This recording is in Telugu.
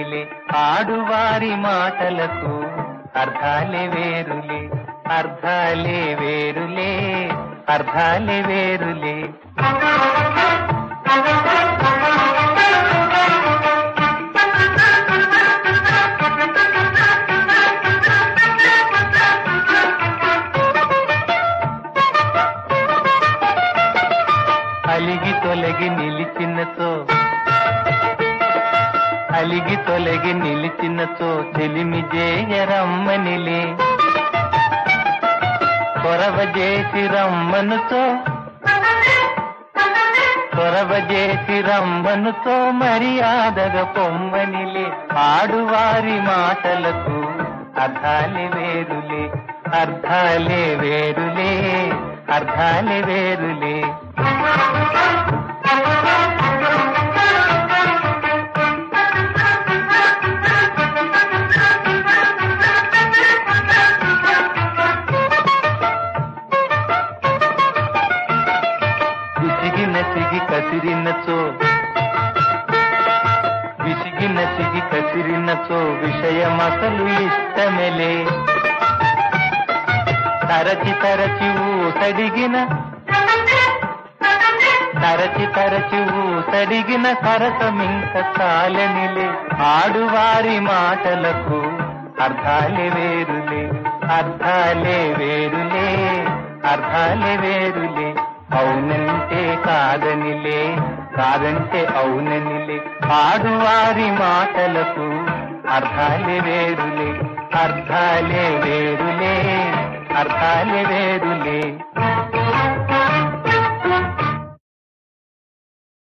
వేరులే ఆడువారి మాటలకు అర్థాలే వేరులే అర్థాలే వేరులే అర్థాలే వేరులే అలిగి తొలగి నిలిచినతో అలిగి తొలగి నిలిచినతో చెలిమి జేయరమ్మనిలే కొరవ చేసి రమ్మనుతో కొరవ చేసి రమ్మనుతో మర్యాదగా పొమ్మనిలే ఆడువారి మాటలకు అర్థాలే వేరులే అర్థాలే వేరులే అర్థాలే వేరులే విసిగి నసిగి కసిరినచో విసిగి నసిగి కసిరినచో విషయమసలు ఇష్టమెలే తరచి తరచి ఊసడిగిన తరచి తరచి ఊసడిగిన సరసమింక చాలనిలే ఆడువారి మాటలకు అర్థాలే వేరులే అర్థాలే వేరులే అర్థాలే వేరులే అవునంటే కాదనిలే కాదంటే అవుననిలే ఆడువారి మాటలకు అర్థాలే వేరులే అర్థాలే వేరులే అర్థాలే వేరు